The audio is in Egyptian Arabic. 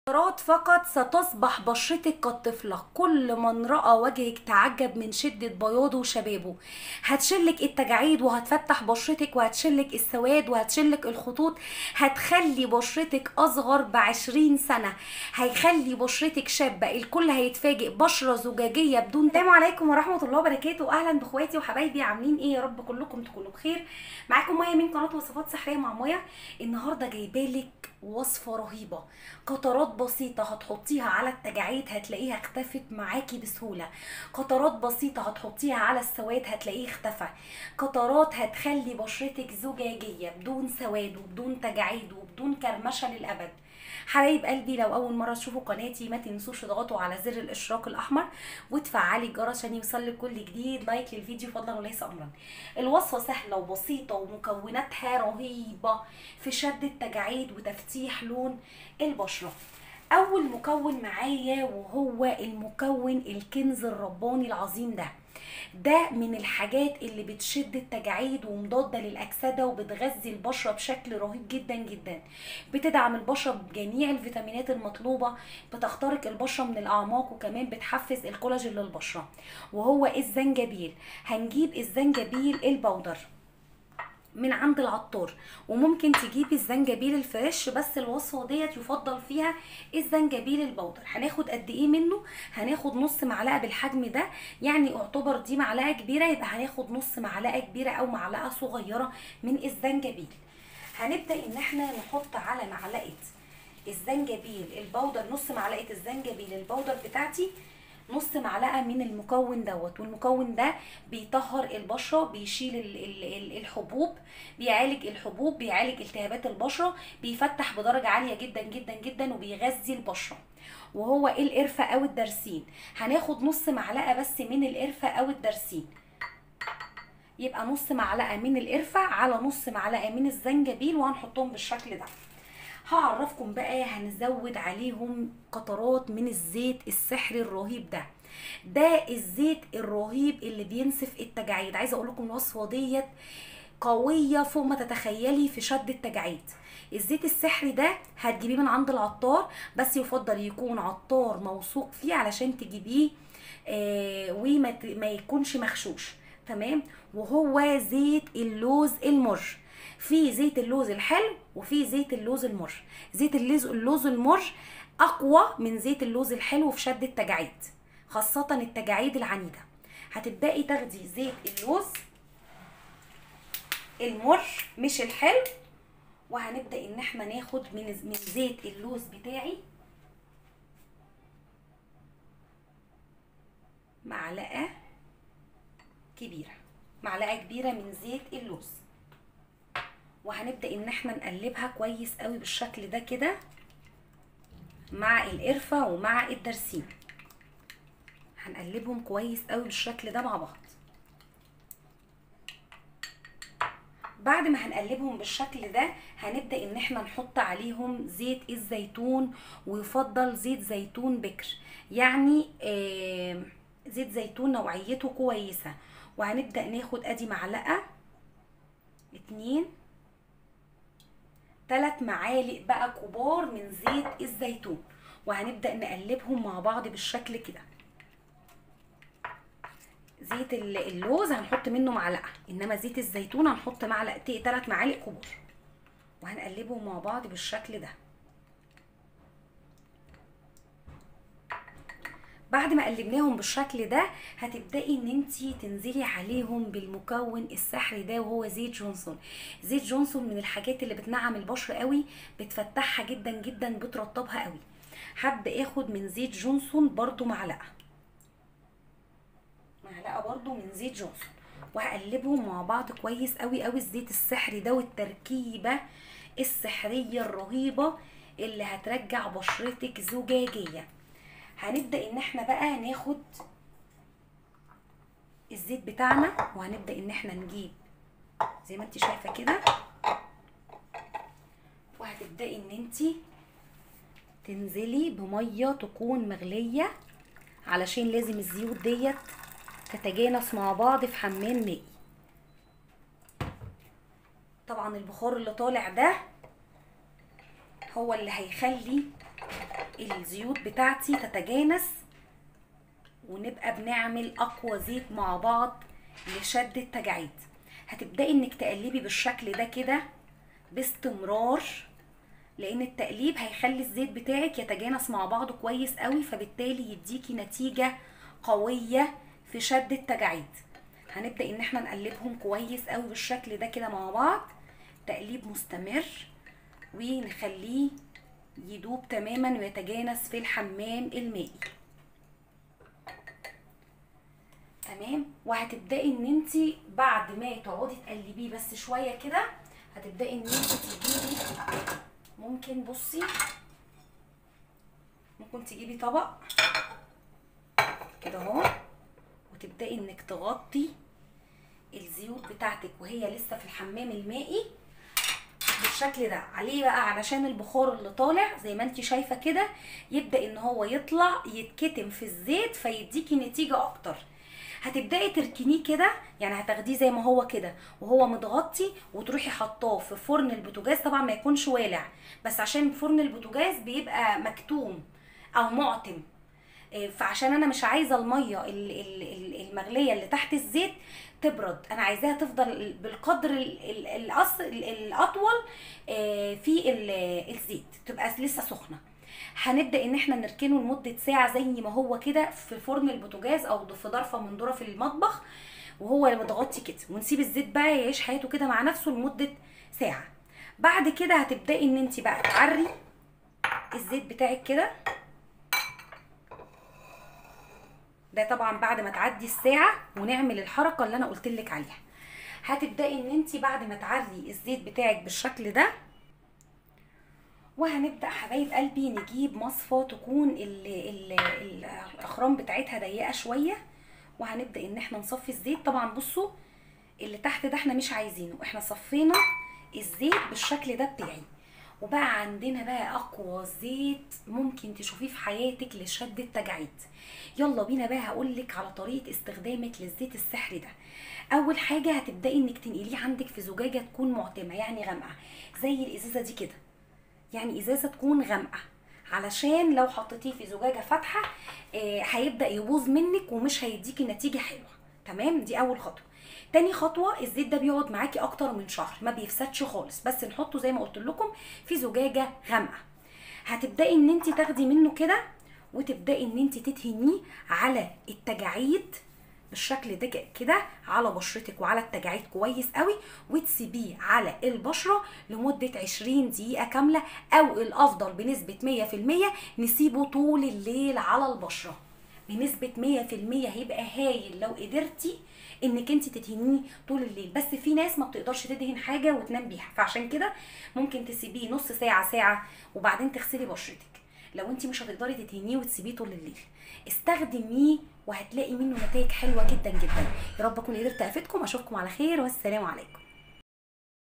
فترات فقط ستصبح بشرتك كالطفلة كل من رأى وجهك تعجب من شدة بياضه وشبابه هتشلك التجاعيد وهتفتح بشرتك وهتشلك السواد وهتشلك الخطوط هتخلي بشرتك أصغر بعشرين سنة هيخلي بشرتك شابة الكل هيتفاجئ بشرة زجاجية بدون السلام عليكم ورحمة الله وبركاته أهلا بإخواتي وحبايبي عاملين إيه يا رب كلكم تكونوا بخير معاكم مايا من قناة وصفات سحرية مع مايا النهاردة جايبالك وصفة رهيبة قطرات بسيطة هتحطيها على التجاعيد هتلاقيها اختفت معاكي بسهولة قطرات بسيطة هتحطيها على السواد هتلاقيه اختفى قطرات هتخلي بشرتك زجاجية بدون سواد وبدون تجاعيد وبدون كرمشة للأبد حبايب قلبي لو اول مره تشوفوا قناتي ما تنسوش تضغطوا على زر الاشتراك الاحمر وتفعلي الجرس عشان يوصلك كل جديد لايك للفيديو فضلا وليس امرا الوصفه سهله وبسيطه ومكوناتها رهيبه في شد التجاعيد وتفتيح لون البشره اول مكون معايا وهو المكون الكنز الرباني العظيم ده ده من الحاجات اللي بتشد التجاعيد ومضاده للاكسده وبتغذي البشره بشكل رهيب جدا جدا بتدعم البشره بجميع الفيتامينات المطلوبه بتخترق البشره من الاعماق وكمان بتحفز الكولاجين للبشره وهو الزنجبيل هنجيب الزنجبيل البودر من عند العطار وممكن تجيبي الزنجبيل الفريش بس الوصفه ديت يفضل فيها الزنجبيل البودر هناخد قد ايه منه هناخد نص معلقه بالحجم ده يعني اعتبر دي معلقه كبيره يبقى هناخد نص معلقه كبيره او معلقه صغيره من الزنجبيل هنبدا ان احنا نحط على معلقه الزنجبيل البودر نص معلقه الزنجبيل البودر بتاعتي نص معلقه من المكون دوت والمكون ده بيطهر البشره بيشيل الحبوب بيعالج الحبوب بيعالج التهابات البشره بيفتح بدرجه عاليه جدا جدا جدا وبيغذي البشره وهو القرفه او الدرسين هناخد نص معلقه بس من القرفه او الدرسين يبقى نص معلقه من القرفه على نص معلقه من الزنجبيل وهنحطهم بالشكل ده هعرفكم بقى هنزود عليهم قطرات من الزيت السحري الرهيب ده ده الزيت الرهيب اللي بينسف التجاعيد عايزه اقول لكم الوصفه ديت قويه فوق ما تتخيلي في شد التجاعيد الزيت السحري ده هتجيبيه من عند العطار بس يفضل يكون عطار موثوق فيه علشان تجيبيه آه وما ما يكونش مغشوش تمام وهو زيت اللوز المر في زيت اللوز الحلو وفي زيت اللوز المر زيت اللوز اللوز المر اقوى من زيت اللوز الحلو في شد التجاعيد خاصة التجاعيد العنيدة هتبدأي تاخدي زيت اللوز المر مش الحلو وهنبدأ ان احنا ناخد من من زيت اللوز بتاعي معلقة كبيرة معلقة كبيرة من زيت اللوز وهنبدا ان احنا نقلبها كويس قوي بالشكل ده كده مع القرفه ومع الدرسين هنقلبهم كويس قوي بالشكل ده مع بعض بعد ما هنقلبهم بالشكل ده هنبدا ان احنا نحط عليهم زيت الزيتون ويفضل زيت زيتون بكر يعني آه زيت زيتون نوعيته كويسه وهنبدا ناخد ادي معلقه اتنين ثلاث معالق بقى كبار من زيت الزيتون وهنبدا نقلبهم مع بعض بالشكل كده زيت اللوز هنحط منه معلقه انما زيت الزيتون هنحط معلقتين ثلاث معالق كبار وهنقلبهم مع بعض بالشكل ده بعد ما قلبناهم بالشكل ده هتبداي ان انت تنزلي عليهم بالمكون السحري ده وهو زيت جونسون زيت جونسون من الحاجات اللي بتنعم البشره قوي بتفتحها جدا جدا بترطبها قوي حب اخد من زيت جونسون برضو معلقه معلقه برضو من زيت جونسون وهقلبهم مع بعض كويس قوي قوي الزيت السحري ده والتركيبه السحريه الرهيبه اللي هترجع بشرتك زجاجيه هنبدا ان احنا بقى ناخد الزيت بتاعنا وهنبدا ان احنا نجيب زي ما انت شايفه كده وهتبداي ان انت تنزلي بميه تكون مغليه علشان لازم الزيوت ديت تتجانس مع بعض في حمام مائي طبعا البخار اللي طالع ده هو اللي هيخلي الزيوت بتاعتي تتجانس ونبقى بنعمل اقوى زيت مع بعض لشد التجاعيد هتبداي انك تقلبي بالشكل ده كده باستمرار لان التقليب هيخلي الزيت بتاعك يتجانس مع بعضه كويس قوي فبالتالي يديكي نتيجة قوية في شد التجاعيد هنبدأ ان احنا نقلبهم كويس قوي بالشكل ده كده مع بعض تقليب مستمر ونخليه يدوب تماما ويتجانس في الحمام المائي تمام وهتبداي ان انت بعد ما تقعدي تقلبيه بس شويه كده هتبداي ان انت تجيبي ممكن بصي ممكن تجيبي طبق كده اهو وتبداي انك تغطي الزيوت بتاعتك وهي لسه في الحمام المائي بالشكل ده عليه بقى علشان البخار اللي طالع زي ما انت شايفه كده يبدا ان هو يطلع يتكتم في الزيت فيديكي نتيجه اكتر هتبداي تركنيه كده يعني هتاخديه زي ما هو كده وهو متغطي وتروحي حطاه في فرن البوتاجاز طبعا ما يكونش والع بس عشان فرن البوتاجاز بيبقى مكتوم او معتم إيه، فعشان انا مش عايزه الميه ال- ال- ال- المغليه اللي تحت الزيت تبرد انا عايزاها تفضل بالقدر ال- ال- الأص- ال- الاطول آه، في ال- الزيت تبقى لسه سخنه هنبدا ان احنا نركنه لمده ساعه زي ما هو كده في فرن البوتاجاز او في ضرفه من ظرف المطبخ وهو متغطي كده ونسيب الزيت بقى يعيش حياته كده مع نفسه لمده ساعه بعد كده هتبداي ان انت بقى تعري الزيت بتاعك كده ده طبعا بعد ما تعدي الساعه ونعمل الحركه اللي انا قلت لك عليها هتبداي ان انت بعد ما تعري الزيت بتاعك بالشكل ده وهنبدا حبايب قلبي نجيب مصفى تكون ال ال الاخرام بتاعتها ضيقه شويه وهنبدا ان احنا نصفي الزيت طبعا بصوا اللي تحت ده احنا مش عايزينه احنا صفينا الزيت بالشكل ده بتاعي وبقى عندنا بقى اقوى زيت ممكن تشوفيه في حياتك لشد التجاعيد يلا بينا بقى هقولك على طريقه استخدامك للزيت السحري ده اول حاجه هتبداي انك تنقليه عندك في زجاجه تكون معتمه يعني غامقه زي الازازه دي كده يعني ازازه تكون غامقه علشان لو حطيتيه في زجاجه فاتحه آه، هيبدا يبوظ منك ومش هيديكي نتيجه حلوه تمام دي اول خطوه تاني خطوه الزيت ده بيقعد معاكي اكتر من شهر ما بيفسدش خالص بس نحطه زي ما قلت لكم في زجاجه غامقه هتبداي ان انت تاخدي منه كده وتبداي ان انت تدهنيه على التجاعيد بالشكل ده كده على بشرتك وعلى التجاعيد كويس قوي وتسيبيه على البشره لمده 20 دقيقه كامله او الافضل بنسبه 100% نسيبه طول الليل على البشره بنسبه 100% هيبقى هايل لو قدرتي انك انت تدهنيه طول الليل بس في ناس ما بتقدرش تدهن حاجه وتنام بيها فعشان كده ممكن تسيبيه نص ساعه ساعه وبعدين تغسلي بشرتك لو انت مش هتقدري تدهنيه وتسيبيه طول الليل استخدميه وهتلاقي منه نتائج حلوه جدا جدا يا رب اكون قدرت افيدكم اشوفكم على خير والسلام عليكم